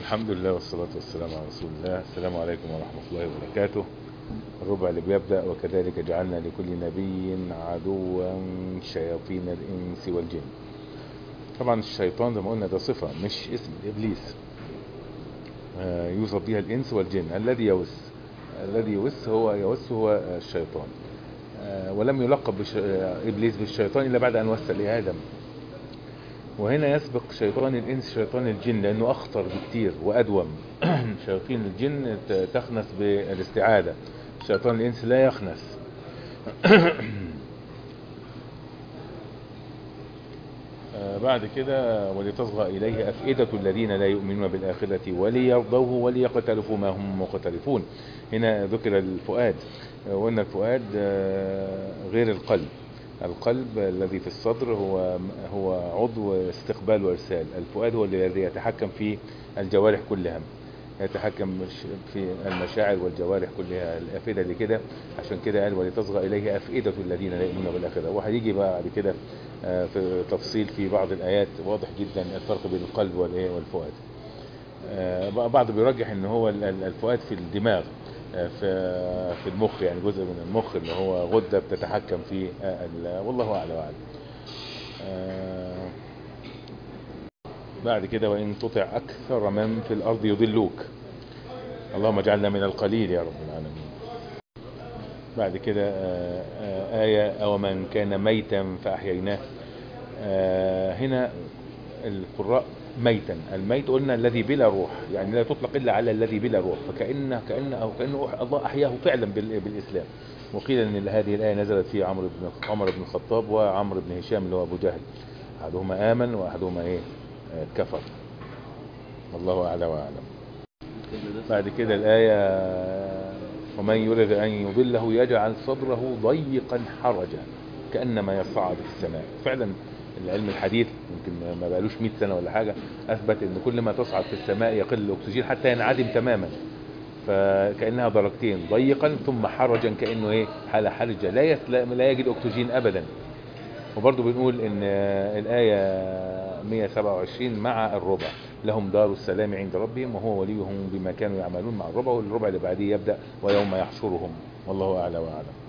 الحمد لله والصلاة والسلام على رسول الله السلام عليكم ورحمة الله وبركاته الربع اللي بيبدأ وكذلك جعلنا لكل نبي عدوا شياطين الإنس والجن طبعا الشيطان زي ما قلنا ده صفة مش اسم إبليس آه، يوصف بها الإنس والجن الذي يوس الذي يوس هو يوس هو الشيطان آه، ولم يلقب بش... آه، إبليس بالشيطان إلا بعد أن وس لآدم وهنا يسبق شيطان الإنس شيطان الجن لأنه أخطر بكتير وأدوم شياطين الجن ت- تخنس بالاستعادة شيطان الإنس لا يخنس آه، بعد كده ولتصغى إليه أفئدة الذين لا يؤمنون بالآخرة وليرضوه وليقترفوا فما هم مقترفون هنا ذكر الفؤاد آه، وأن الفؤاد آه، غير القلب القلب الذي في الصدر هو هو عضو استقبال وارسال الفؤاد هو الذي يتحكم في الجوارح كلها يتحكم في المشاعر والجوارح كلها الافئده اللي كده عشان كده قال ولتصغى اليه افئده الذين لا يؤمنون بالاخره وهيجي بقى بعد كده آه، في تفصيل في بعض الايات واضح جدا الفرق بين القلب والايه والفؤاد آه، بعض بيرجح ان هو ال- ال- الفؤاد في الدماغ آه، في في المخ يعني جزء من المخ اللي هو غده بتتحكم في آه، ال- والله اعلم واعلم آه، بعد كده وان تطع اكثر من في الارض يضلوك اللهم اجعلنا من القليل يا رب العالمين بعد كده آه، آه، آية أو من كان ميتا فأحييناه آه، هنا القراء ميتا الميت قلنا الذي بلا روح يعني لا تطلق إلا على الذي بلا روح فكأن كأن أو كأنه الله أحياه فعلا بال- بالإسلام وقيل أن هذه الآية نزلت في عمرو بن عمر بن الخطاب وعمرو بن هشام اللي هو أبو جهل أحدهما آمن وأحدهما إيه آه، كفر والله أعلى وأعلم بعد كده الآية ومن يرد أن يضله يجعل صدره ضيقا حرجا كأنما يصعد في السماء فعلا العلم الحديث يمكن ما بقالوش 100 سنة ولا حاجة أثبت أن كل ما تصعد في السماء يقل الأكسجين حتى ينعدم تماما فكأنها درجتين ضيقا ثم حرجا كأنه إيه حالة حرجة لا يس- لا لا يجد أكسجين أبدا وبرضه بنقول ان الآية 127 مع الربع لهم دار السلام عند ربهم وهو وليهم بما كانوا يعملون مع الربع والربع اللي بعديه يبدأ ويوم يحشرهم والله أعلى وأعلم